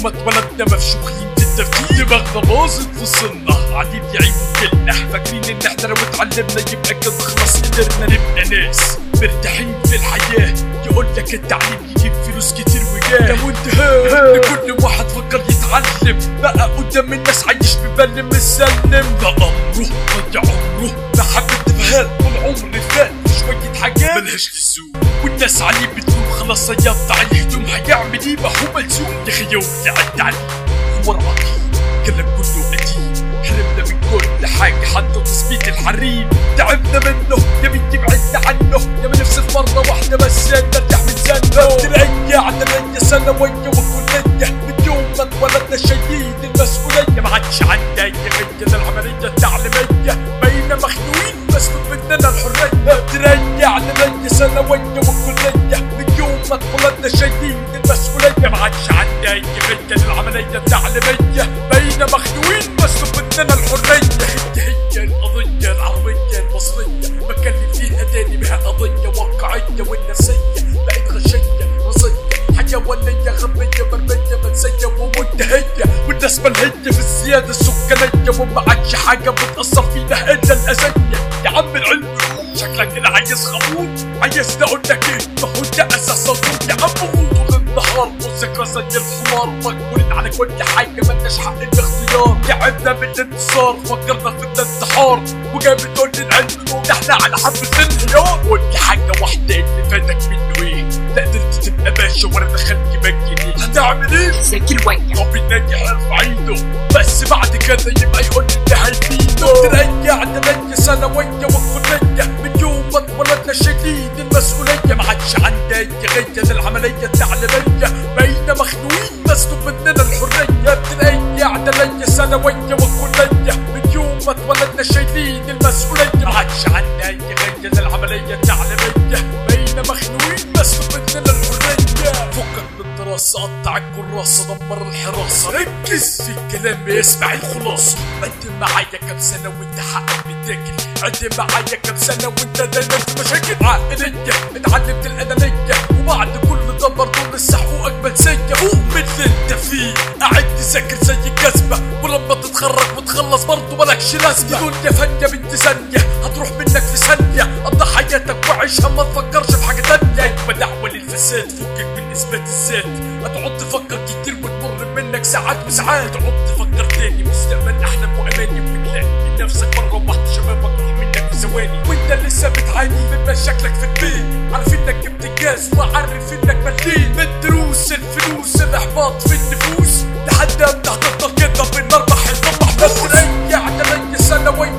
ما اتولدنا مفشوخين بالتفكير دماغنا باظت وصلنا قاعدين يعيبوا كلنا فاكرين ان احنا لو اتعلمنا يبقى كده خلاص قدرنا نبقى ناس مرتاحين في الحياة يقول لك التعليم يجيب فلوس كتير وجاه لو انتهى لكل واحد فكر يتعلم بقى قدام الناس عايش ببل مسلم ده امره ضيع عمره ده حبة تفاهات والعمر فات شوية حاجات ملهاش لزوم والناس عليه بتقول خلاص هيقطع الهدوم هيعمل ايه ما هو ملزوم يا اخي يوم التعليم هو العقيم كلام كله قديم حرمنا من كل حاجة حتى تظبيط الحريم تعبنا منه يا بنتي بعدنا عنه يا بنفسي في مرة واحدة بس نرجع من سنة تريعنا ليا ثانوية وكلية من يوم ما اتولدنا شايلين المسؤولية ما عادش عندي أي غير العملية التعليمية بقينا مخنوقين مسلوب مننا الحرية تريعنا ليا ثانوية وكلية من يوم ما اتولدنا شايلين المسؤولية ما عادش عندي أي غير العملية التعليمية بقينا مخنوقين مسلوب مننا الحرية هي هي القضية العربية المصرية بكلم فيها تاني بها قضية واقعية والنفسية بقت غشية رصية حيوانية غبية مرمية منسية ومنتهية والناس ملهية في الزيادة السكانية وما عادش حاجة بتأثر فينا إلا الأذية يا عم العلم شكلك كده عايز خمور عايز اقول لك ايه ما هو ده اساس الخوف يا عم طول النهار والذكرى زي الحمار مجبورين على كل حاجه مالناش حق الاختيار تعبنا من الانتصار فكرنا في الانتحار وجاي بتقول لي العلم ده احنا على حبه انهيار قول لي حاجه واحده اللي فاتك منه ايه لا قدرت تبقى باشا ولا دخلت جنيه هتعمل ايه؟ ذكي الويا طب الناجح يرفع ايده بس بعد كده يبقى يقول لي ده هيفيده تريعنا ليا ثانوية وكلية من يوم ما اتولدنا شايلين المسؤولية ما عادش عندي أي غية العملية التعليمية بقينا مخنوقين مسلوب مننا الحرية تريعنا ليا ثانوية وكلية من يوم ما اتولدنا شايلين المسؤولية ما عادش عندي أي غية العملية التعليمية بقينا مخنوقين مسلوب مننا الحرية فكك من الدراسة قطع الكراسة دمر الحراسة ركز في الكلام اسمع الخلاصة قدم معايا كام سنة وانت حقك متاكل قدم معايا كام سنة وانت دايما في مشاكل عقلية اتعلمت الأنانية وبعد كل ده برضه لسه حقوقك منسية فوق من اللي انت فيه قاعد تذاكر زي الجزمة ولما تتخرج وتخلص برضه مالكش لازمة دنيا فانية بنت ثانية هتروح منك في ثانية قضي حياتك وعيشها ما تفكرش في حاجة تانية يبقى دعوة للفساد فكك من إثبات الذات هتقعد تفكر كتير وتمر منك ساعات وساعات تقعد تفكر تاني مستقبل أحلام وأماني بتلاقي من نفسك مرة واحدة شبابك راح منك في ثواني وانت لسه بتعاني من مشاكلك في البيت عارف انك جبت الجاز وعارف انك مليت من دروس الفلوس الاحباط في النفوس لحد امتى هتفضل كده بالنار بحر محبوس ريعنا ليا ثانوية